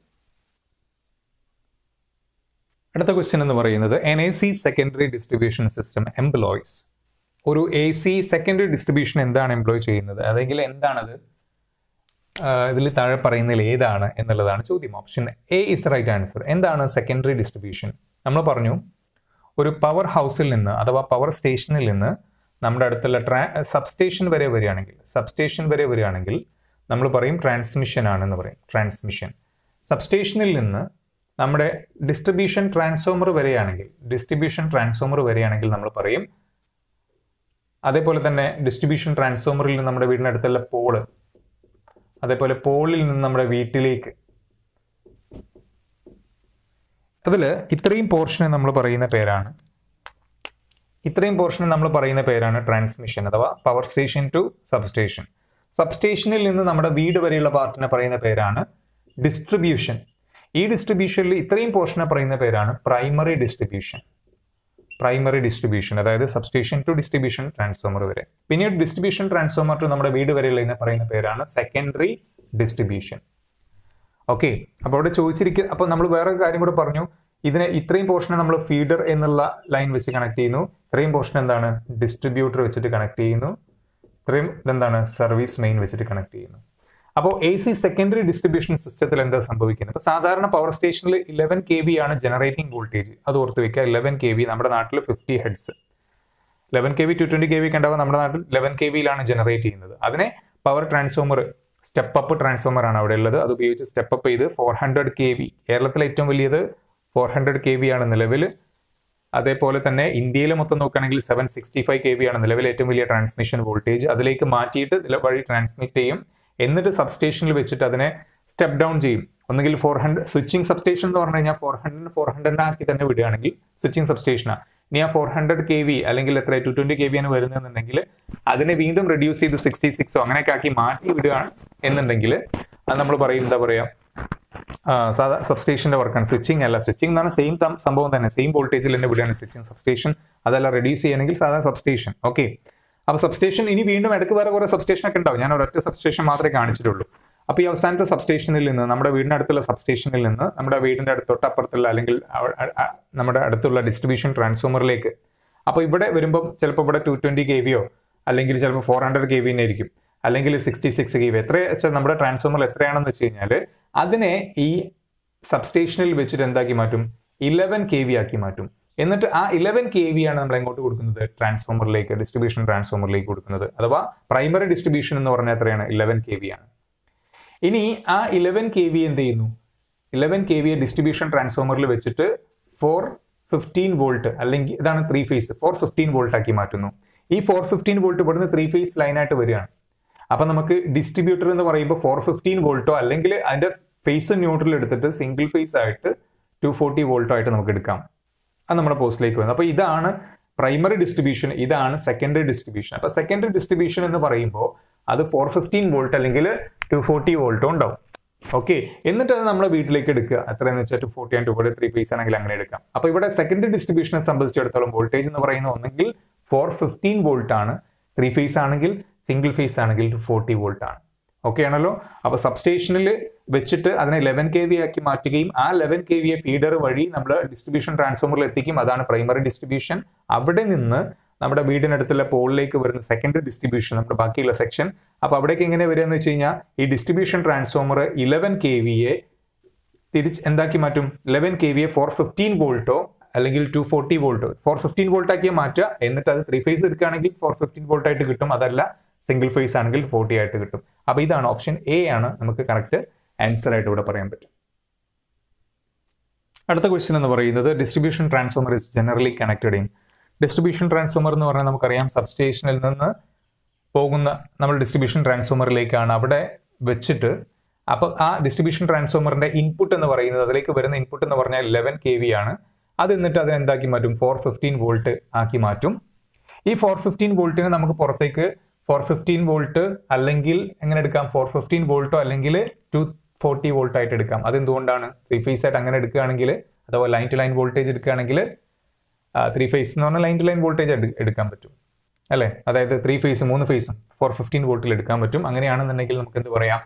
അടുത്ത ക്വസ്റ്റ്യൻ എന്ന് പറയുന്നത് an A C secondary distribution system employs ഒരു എ സി സെക്കൻഡറി ഡിസ്ട്രിബ്യൂഷൻ എന്താണ് എംപ്ലോയ് ചെയ്യുന്നത് അല്ലെങ്കിൽ എന്താണത് ഇതിൽ താഴെ പറയുന്നതിൽ ഏതാണ് എന്നുള്ളതാണ് ചോദ്യം option A is the right answer എന്താണ് സെക്കൻഡറി ഡിസ്ട്രിബ്യൂഷൻ നമ്മൾ പറഞ്ഞു ഒരു പവർ ഹൗസിൽ നിന്ന് അഥവാ പവർ സ്റ്റേഷനിൽ നിന്ന് നമ്മുടെ അടുത്തുള്ള ട്രാ സബ്സ്റ്റേഷൻ വരെ വരികയാണെങ്കിൽ സബ്സ്റ്റേഷൻ വരെ വരികയാണെങ്കിൽ നമ്മൾ പറയും ട്രാൻസ്മിഷൻ ആണെന്ന് പറയും ട്രാൻസ്മിഷൻ സബ്സ്റ്റേഷനിൽ നിന്ന് നമ്മുടെ ഡിസ്ട്രിബ്യൂഷൻ ട്രാൻസ്ഫോമർ വരെയാണെങ്കിൽ ഡിസ്ട്രിബ്യൂഷൻ ട്രാൻസ്ഫോമർ വരെയാണെങ്കിൽ നമ്മൾ പറയും അതേപോലെ തന്നെ ഡിസ്ട്രിബ്യൂഷൻ ട്രാൻസ്ഫോമറിൽ നിന്ന് നമ്മുടെ വീടിനടുത്തുള്ള പോള് അതേപോലെ പോളിൽ നിന്ന് നമ്മുടെ വീട്ടിലേക്ക് അതിൽ ഇത്രയും പോർഷനെ നമ്മൾ പറയുന്ന പേരാണ് ഇത്രയും പോർഷനെ നമ്മൾ പറയുന്ന പേരാണ് ട്രാൻസ്മിഷൻ അഥവാ പവർ സ്റ്റേഷൻ ടു സബ്സ്റ്റേഷൻ സബ്സ്റ്റേഷനിൽ നിന്ന് നമ്മുടെ വീട് വരെയുള്ള പാർട്ടിനെ പറയുന്ന പേരാണ് ഡിസ്ട്രിബ്യൂഷൻ ഈ ഡിസ്ട്രിബ്യൂഷനിൽ ഇത്രയും പോർഷനെ പറയുന്ന പേരാണ് പ്രൈമറി ഡിസ്ട്രിബ്യൂഷൻ പ്രൈമറി ഡിസ്ട്രിബ്യൂഷൻ അതായത് സബ്സ്റ്റേഷൻ ടു ഡിസ്ട്രിബ്യൂഷൻ ട്രാൻസ്ഫോമർ വരെ പിന്നീട് ഡിസ്ട്രിബ്യൂഷൻ ട്രാൻസ്ഫോമർ ടു നമ്മുടെ വീട് വരെയുള്ള പറയുന്ന പേരാണ് സെക്കൻഡറി ഡിസ്ട്രിബ്യൂഷൻ ഓക്കെ അപ്പോൾ അവിടെ ചോദിച്ചിരിക്കുന്ന അപ്പോൾ നമ്മൾ വേറെ കാര്യം കൂടെ പറഞ്ഞു ഇതിനെ ഇത്രയും പോർഷനെ നമ്മൾ ഫീഡർ എന്നുള്ള ലൈൻ വെച്ച് കണക്ട് ചെയ്യുന്നു ഇത്രയും പോർഷൻ എന്താണ് ഡിസ്ട്രിബ്യൂട്ടർ വെച്ചിട്ട് കണക്ട് ചെയ്യുന്നു ഇത്രയും ഇതെന്താണ് സർവീസ് മെയിൻ വെച്ചിട്ട് കണക്ട് ചെയ്യുന്നു അപ്പോൾ എ സി സെക്കൻഡറി ഡിസ്ട്രിബ്യൂഷൻ സിസ്റ്റത്തിൽ എന്താ സംഭവിക്കുന്നത് ഇപ്പോൾ സാധാരണ പവർ സ്റ്റേഷനിൽ ഇലവൻ കെ വി ആണ് ജനറേറ്റിംഗ് വോൾട്ടേജ് അത് ഓർത്ത് വെക്കുക ഇലവൻ കെ വി നമ്മുടെ നാട്ടിൽ fifty hertz eleven K V to twenty K V ഉണ്ടാവുക നമ്മുടെ നാട്ടിൽ ലെവൻ കെ വിയിലാണ് ജനറേറ്റ് ചെയ്യുന്നത് അതിനെ power transformer step up transformer ആണ് അവിടെ ഉള്ളത് അത് ഉപയോഗിച്ച് സ്റ്റെപ്പ് അപ്പ് ചെയ്ത് ഫോർ ഹൺഡ്രഡ് കെ വി കേരളത്തിലെ ഏറ്റവും വലിയത് ഫോർ ഹൺഡ്രഡ് കെ വി ആണ് നിലവിൽ അതേപോലെ തന്നെ ഇന്ത്യയിൽ മൊത്തം നോക്കുകയാണെങ്കിൽ seven sixty five K V ആണ് നിലവിൽ ഏറ്റവും വലിയ ട്രാൻസ്മിഷൻ വോൾട്ടേജ് അതിലേക്ക് മാറ്റിയിട്ട് ഇതിലെ വഴി ട്രാൻസ്മിറ്റ് ചെയ്യും എന്നിട്ട് സബ്സ്റ്റേഷനിൽ വെച്ചിട്ട് അതിനെ സ്റ്റെപ്പ് ഡൗൺ ചെയ്യും ഒന്നുകിൽ ഫോർ ഹൺഡ്രഡ് സ്വിച്ചിങ് സബ്സ്റ്റേഷൻ എന്ന് പറഞ്ഞു കഴിഞ്ഞാൽ ഫോർ ഹൺഡ്രഡ് ഫോർ ഹൺഡ്രഡ് ആക്കി തന്നെ വിടുകയാണെങ്കിൽ സ്വിച്ചിങ് സബ്സ്റ്റേഷനാണ് ഇനി ആ ഫോർ ഹൺഡ്രഡ് കെ വി അല്ലെങ്കിൽ എത്ര ടു ട്വന്റി കെ വി ആണ് വരുന്നതെന്നുണ്ടെങ്കിൽ അതിനെ വീണ്ടും റെഡ്യൂസ് ചെയ്ത് സിക്സ്റ്റി സിക്സോ അങ്ങനെയൊക്കെ ആക്കി മാറ്റി വിടുകയാണ് എന്നുണ്ടെങ്കിൽ അത് നമ്മൾ പറയും എന്താ പറയാ സാധാ സബ്സ്റ്റേഷന്റെ വർക്കാണ് സ്വിച്ചിങ് അല്ല സ്വിച്ചിങ് എന്ന് പറഞ്ഞാൽ സെയിം സംഭവം തന്നെ സെയിം വോൾട്ടേജിൽ തന്നെ വിടുകയാണ് സ്വിച്ചിങ് സബ്സ്റ്റേഷൻ അതല്ല റെഡ്യൂസ് ചെയ്യണമെങ്കിൽ സാധാ സബ്സ്റ്റേഷൻ ഓക്കെ അപ്പൊ സബ്സ്റ്റേഷൻ ഇനി വീണ്ടും ഇടയ്ക്ക് വേറെ കുറെ സബ്സ്റ്റേഷൻ ഒക്കെ ഉണ്ടാവും ഞാൻ ഒരൊറ്റ സബ്സ്റ്റേഷൻ മാത്രമേ കാണിച്ചിട്ടുള്ളൂ അപ്പൊ ഈ അവസാനത്തെ സബ്സ്റ്റേഷനിൽ നിന്ന് നമ്മുടെ വീടിന്റെ അടുത്തുള്ള സബ്സ്റ്റേഷനിൽ നിന്ന് നമ്മുടെ വീടിന്റെ അടുത്ത് തൊട്ടപ്പുറത്തുള്ള അല്ലെങ്കിൽ നമ്മുടെ അടുത്തുള്ള ഡിസ്ട്രിബ്യൂഷൻ ട്രാൻസ്ഫോമറിലേക്ക് അപ്പൊ ഇവിടെ വരുമ്പോൾ ചിലപ്പോൾ ഇവിടെ ടു ട്വന്റി കെ വിയോ അല്ലെങ്കിൽ ചിലപ്പോൾ ഫോർ ഹൺഡ്രഡ് കെ വിനെ ആയിരിക്കും അല്ലെങ്കിൽ സിക്സ്റ്റി സിക്സ് കെ വി എത്ര വെച്ചാൽ നമ്മുടെ ട്രാൻസ്ഫോമർ എത്രയാണെന്ന് വെച്ച് കഴിഞ്ഞാൽ അതിനെ ഈ സബ്സ്റ്റേഷനിൽ വെച്ചിട്ട് എന്താക്കി മാറ്റും ഇലവൻ കെ വി ആക്കി മാറ്റും എന്നിട്ട് ആ ഇലവൻ കെ വി ആണ് നമ്മൾ എങ്ങോട്ട് കൊടുക്കുന്നത് ട്രാൻസ്ഫോമറിലേക്ക് ഡിസ്ട്രിബ്യൂഷൻ ട്രാൻസ്ഫോമറിലേക്ക് കൊടുക്കുന്നത് അഥവാ പ്രൈമറി ഡിസ്ട്രിബ്യൂഷൻ എന്ന് പറഞ്ഞാൽ എത്രയാണ് ഇലവൻ കെ വി ആണ് ഇനി ആ ഇലവൻ കെ വി എന്ത് ചെയ്യുന്നു ഇലവൻ കെ വിയെ ഡിസ്ട്രിബ്യൂഷൻ ട്രാൻസ്ഫോമറിൽ വെച്ചിട്ട് ഫോർ ഫിഫ്റ്റീൻ വോൾട്ട് അല്ലെങ്കിൽ ഇതാണ് three phase four fifteen volt ആക്കി മാറ്റുന്നു ഈ ഫോർ ഫിഫ്റ്റീൻ വോൾട്ട് ഇവിടുന്ന് ത്രീ ഫേസ് ലൈനായിട്ട് വരികയാണ് അപ്പൊ നമുക്ക് ഡിസ്ട്രിബ്യൂട്ടർ എന്ന് പറയുമ്പോൾ ഫോർ ഫിഫ്റ്റീൻ വോൾട്ടോ അല്ലെങ്കിൽ അതിന്റെ ഫേസ് ന്യൂട്രൽ എടുത്തിട്ട് സിംഗിൾ ഫേസ് ആയിട്ട് ടു ഫോർട്ടി വോൾട്ടോ ആയിട്ട് നമുക്ക് എടുക്കാം അത് നമ്മുടെ പോസ്റ്റിലേക്ക് വരുന്നത് അപ്പൊ ഇതാണ് പ്രൈമറി ഡിസ്ട്രിബ്യൂഷൻ ഇതാണ് സെക്കൻഡറി ഡിസ്ട്രിബ്യൂഷൻ അപ്പൊ സെക്കൻഡറി ഡിസ്ട്രിബ്യൂഷൻ എന്ന് പറയുമ്പോൾ അത് ഫോർ ഫിഫ്റ്റീൻ വോൾട്ട് അല്ലെങ്കിൽ ടു ഫോർട്ടി വോൾട്ടോ ഉണ്ടാവും ഓക്കെ എന്നിട്ട് അത് നമ്മുടെ വീട്ടിലേക്ക് എടുക്കുക എത്രയെന്ന് വെച്ചാൽ two forty and two forty three phase ആണെങ്കിൽ അങ്ങനെ എടുക്കാം അപ്പൊ ഇവിടെ സെക്കൻഡറി ഡിസ്ട്രിബ്യൂഷനെ സംബന്ധിച്ചിടത്തോളം വോൾട്ടേജ് എന്ന് പറയുന്നത് ഒന്നെങ്കിൽ ഫോർ ഫിഫ്റ്റീൻ വോൾട്ട് ആണ് ത്രീ ഫേസ് ആണെങ്കിൽ സിംഗിൾ ഫേസ് ആണെങ്കിൽ ടു ഫോർട്ടി വോൾട്ട് ആണ് ഓക്കെ ആണല്ലോ അപ്പൊ സബ്സ്റ്റേഷനിൽ വെച്ചിട്ട് അതിനെ ലെവൻ കെ വി ആക്കി മാറ്റുകയും ആ ലെവൻ കെ വിയെ ഫീഡർ വഴി നമ്മൾ ഡിസ്ട്രിബ്യൂഷൻ ട്രാൻസ്ഫോമറിൽ എത്തിക്കും അതാണ് പ്രൈമറി ഡിസ്ട്രിബ്യൂഷൻ അവിടെ നിന്ന് നമ്മുടെ വീടിനടുത്തുള്ള പോളിലേക്ക് വരുന്ന സെക്കൻഡറി ഡിസ്ട്രിബ്യൂഷൻ നമ്മുടെ ബാക്കിയുള്ള സെക്ഷൻ അപ്പൊ അവിടേക്ക് എങ്ങനെ വരിക എന്ന് വെച്ച് കഴിഞ്ഞാൽ ഈ ഡിസ്ട്രിബ്യൂഷൻ ട്രാൻസ്ഫോമർ ഇലവൻ കെ വിയെ തിരിച്ച് എന്താക്കി മാറ്റും ഇലവൻ കെ വിയെ ഫോർ ഫിഫ്റ്റീൻ വോൾട്ടോ അല്ലെങ്കിൽ ടു ഫോർട്ടി വോൾട്ടോ ഫോർ ഫിഫ്റ്റീൻ വോൾട്ട് ആക്കി മാറ്റുക എന്നിട്ട് അത് ത്രീ ഫേസ് എടുക്കുകയാണെങ്കിൽ ഫോർ ഫിഫ്റ്റീൻ വോൾട്ട് ആയിട്ട് കിട്ടും അതല്ല സിംഗിൾ ഫേസ് ആണെങ്കിൽ ഫോർട്ടി ആയിട്ട് കിട്ടും അപ്പൊ ഇതാണ് ഓപ്ഷൻ എ ആണ് നമുക്ക് കറക്റ്റ് ആൻസർ ആയിട്ട് ഇവിടെ പറയാൻ പറ്റും അടുത്ത ക്വസ്റ്റ്യൻ എന്ന് പറയുന്നത് distribution transformer is generally connected in distribution transformer എന്ന് പറഞ്ഞാൽ നമുക്കറിയാം സബ്സ്റ്റേഷനിൽ നിന്ന് പോകുന്ന നമ്മൾ ഡിസ്ട്രിബ്യൂഷൻ ട്രാൻസ്ഫോമറിലേക്കാണ് അവിടെ വെച്ചിട്ട് അപ്പോൾ ആ ഡിസ്ട്രിബ്യൂഷൻ ട്രാൻസ്ഫോമറിന്റെ ഇൻപുട്ട് എന്ന് പറയുന്നത് അതിലേക്ക് വരുന്ന ഇൻപുട്ട് എന്ന് പറഞ്ഞാൽ ലെവൻ കെ വി ആണ് അത് എന്നിട്ട് അതിനെ എന്താക്കി മാറ്റും ഫോർ ഫിഫ്റ്റീൻ വോൾട്ട് ആക്കി മാറ്റും ഈ ഫോർ ഫിഫ്റ്റീൻ വോൾട്ടിനെ നമുക്ക് പുറത്തേക്ക് ഫോർ ഫിഫ്റ്റീൻ വോൾട്ട് അല്ലെങ്കിൽ എങ്ങനെ എടുക്കാം ഫോർ ഫിഫ്റ്റീൻ വോൾട്ടോ അല്ലെങ്കിൽ ടു ഫോർട്ടി വോൾട്ട് ആയിട്ട് എടുക്കാം അതെന്തുകൊണ്ടാണ് ത്രീ ഫേസ് ആയിട്ട് അങ്ങനെ എടുക്കുകയാണെങ്കിൽ അഥവാ ലൈൻ ടു ലൈൻ വോൾട്ടേജ് എടുക്കുകയാണെങ്കിൽ ത്രീ ഫേസ് എന്ന് പറഞ്ഞാൽ ലൈൻ ടു ലൈൻ വോൾട്ടേജ് എടുക്കാൻ പറ്റും അല്ലേ അതായത് ത്രീ ഫേസ് മൂന്ന് ഫേസും ഫോർ ഫിഫ്റ്റീൻ വോൾട്ടിൽ എടുക്കാൻ പറ്റും അങ്ങനെയാണെന്നുണ്ടെങ്കിൽ നമുക്ക് എന്ത് പറയാം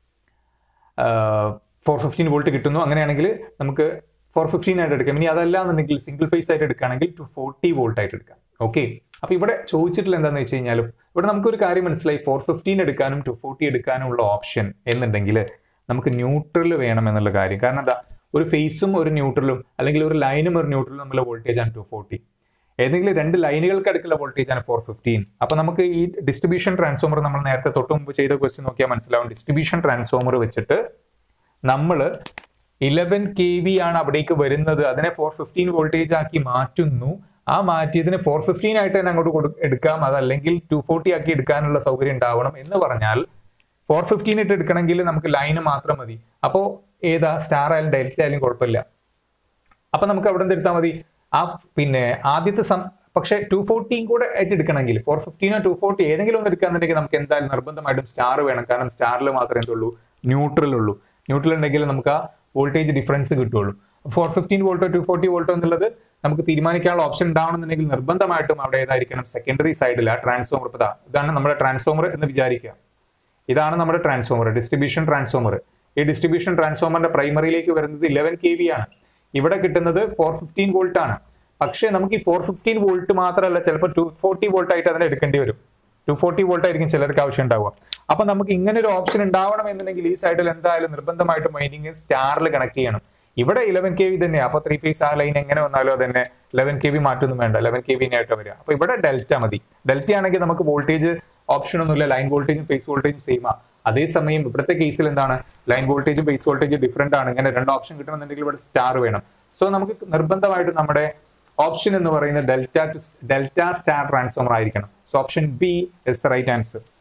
ഫോർ ഫിഫ്റ്റീൻ വോൾട്ട് കിട്ടുന്നു അങ്ങനെയാണെങ്കിൽ നമുക്ക് ഫോർ ഫിഫ്റ്റീൻ ആയിട്ട് എടുക്കാം ഇനി അതല്ല എന്നുണ്ടെങ്കിൽ സിംഗിൾ ഫേസ് ആയിട്ട് എടുക്കുകയാണെങ്കിൽ ടു ഫോർട്ടി വോൾട്ട് ആയിട്ട് എടുക്കാം ഓക്കെ അപ്പൊ ഇവിടെ ചോദിച്ചിട്ടുള്ള എന്താണെന്ന് വെച്ച് കഴിഞ്ഞാലും ഇവിടെ നമുക്കൊരു കാര്യം മനസ്സിലായി ഫോർ ഫിഫ്റ്റീൻ എടുക്കാനും ടു ഫോർട്ടി എടുക്കാനും ഉള്ള ഓപ്ഷൻ എന്നുണ്ടെങ്കിൽ നമുക്ക് ന്യൂട്രൽ വേണം എന്നുള്ള കാര്യം കാരണം എന്താ ഒരു ഫേസും ഒരു ന്യൂട്രലും അല്ലെങ്കിൽ ഒരു ലൈനും ഒരു ന്യൂട്രലും തമ്മിലുള്ള വോൾട്ടേജ് ആണ് ടു ഫോർട്ടി ഏതെങ്കിലും രണ്ട് ലൈനുകൾക്ക് അടുക്കുള്ള വോൾട്ടേജ് ആണ് ഫോർ ഫിഫ്റ്റീൻ അപ്പൊ നമുക്ക് ഈ ഡിസ്ട്രിബ്യൂഷൻ ട്രാൻസ്ഫോമർ നമ്മൾ നേരത്തെ തൊട്ട് മുമ്പ് ചെയ്ത ക്വസ്റ്റ്യൻ നോക്കിയാൽ മനസ്സിലാവും ഡിസ്ട്രിബ്യൂഷൻ ട്രാൻസ്ഫോമർ വെച്ചിട്ട് നമ്മൾ ഇലവൻ കെ വി ആണ് അവിടേക്ക് വരുന്നത് അതിനെ ഫോർ ഫിഫ്റ്റീൻ വോൾട്ടേജ് ആക്കി മാറ്റുന്നു ആ മാറ്റിയതിന് ഫോർ ഫിഫ്റ്റീൻ ആയിട്ട് തന്നെ അങ്ങോട്ട് കൊടു എടുക്കാം അതല്ലെങ്കിൽ ടു ഫോർട്ടി ആക്കി എടുക്കാനുള്ള സൗകര്യം ഉണ്ടാവണം എന്ന് പറഞ്ഞാൽ ഫോർ ഫിഫ്റ്റീൻ ഇട്ട് എടുക്കണമെങ്കിൽ നമുക്ക് ലൈന് മാത്രം മതി അപ്പോൾ ഏതാ സ്റ്റാർ ആയാലും ഡെൽറ്റ ആയാലും കുഴപ്പമില്ല അപ്പൊ നമുക്ക് അവിടെ നിന്ന് എടുത്താൽ മതി ആ പിന്നെ ആദ്യത്തെ സം പക്ഷേ ടു ഫോർട്ടിയും കൂടെ ആയിട്ട് എടുക്കണമെങ്കിൽ ഫോർ ഫിഫ്റ്റീനോ ടു ഫോർട്ടി ഏതെങ്കിലും ഒന്ന് എടുക്കാന്നുണ്ടെങ്കിൽ നമുക്ക് എന്തായാലും നിർബന്ധമായിട്ടും സ്റ്റാർ വേണം കാരണം സ്റ്റാറിൽ മാത്രമേ എന്തുള്ളൂ ന്യൂട്രൽ ഉള്ളൂ ന്യൂട്രൽ ഉണ്ടെങ്കിൽ നമുക്ക് ആ വോൾട്ടേജ് ഡിഫറൻസ് കിട്ടുള്ളൂ ഫോർ ഫിഫ്റ്റീൻ വോൾട്ടോ ടു ഫോർട്ടി വോൾട്ടോ എന്നുള്ളത് നമുക്ക് തീരുമാനിക്കാനുള്ള ഓപ്ഷൻ ഉണ്ടാവണമെന്നുണ്ടെങ്കിൽ നിർബന്ധമായിട്ടും അവിടെ ഏതായിരിക്കണം സെക്കൻഡറി സൈഡിൽ ആ ട്രാൻസ്ഫോമർ ഇതാ ഇതാണ് നമ്മുടെ ട്രാൻസ്ഫോമർ എന്ന് വിചാരിക്കുക ഇതാണ് നമ്മുടെ ട്രാൻസ്ഫോമർ ഡിസ്ട്രിബ്യൂഷൻ ട്രാൻസ്ഫോമർ ഈ ഡിസ്ട്രിബ്യൂഷൻ ട്രാൻസ്ഫോമറിന്റെ പ്രൈമറിയിലേക്ക് വരുന്നത് ഇലവൻ കെ വി ആണ് ഇവിടെ കിട്ടുന്നത് ഫോർ ഫിഫ്റ്റീൻ വോൾട്ട് ആണ് പക്ഷേ നമുക്ക് ഈ ഫോർ ഫിഫ്റ്റീൻ വോൾട്ട് മാത്രമല്ല ചിലപ്പോൾ ടു ഫോർട്ടി വോൾട്ട് ആയിട്ട് അതിനെ എടുക്കേണ്ടി വരും ടു ഫോർട്ടി വോൾട്ട് ആയിരിക്കും ചിലർക്ക് ആവശ്യം ഉണ്ടാവുക അപ്പൊ നമുക്ക് ഇങ്ങനെ ഒരു ഓപ്ഷൻ ഉണ്ടാവണം എന്നുണ്ടെങ്കിൽ ഈ സൈഡിൽ എന്തായാലും നിർബന്ധമായിട്ടും മൈനിങ് സ്റ്റാറിൽ കണക്ട് ചെയ്യണം ഇവിടെ ഇലവൻ കെ വി തന്നെയാണ് അപ്പൊ ത്രീ ഫേസ് ആ ലൈൻ എങ്ങനെ വന്നാലും അതന്നെ ലെവൻ കെ വി മാറ്റൊന്നും വേണ്ട ലെവൻ കെ വി ആയിട്ട് വരിക അപ്പൊ ഇവിടെ ഡെൽറ്റ മതി ഡെൽറ്റ ആണെങ്കിൽ നമുക്ക് വോൾട്ടേജ് ഓപ്ഷൻ ഒന്നുമില്ല ലൈൻ വോൾട്ടേജും ഫേസ് വോൾട്ടേജും സെയിം ആ അതേസമയം ഇവിടുത്തെ കേസിൽ എന്താണ് ലൈൻ വോൾട്ടേജും ബേസ് വോൾട്ടേജ് ഡിഫറെന്റ് ആണ് ഇങ്ങനെ രണ്ട് ഓപ്ഷൻ കിട്ടണമെന്നുണ്ടെങ്കിൽ ഇവിടെ സ്റ്റാർ വേണം സോ നമുക്ക് നിർബന്ധമായിട്ടും നമ്മുടെ ഓപ്ഷൻ എന്ന് പറയുന്നത് delta to delta star transformer ആയിരിക്കണം so option B is the right answer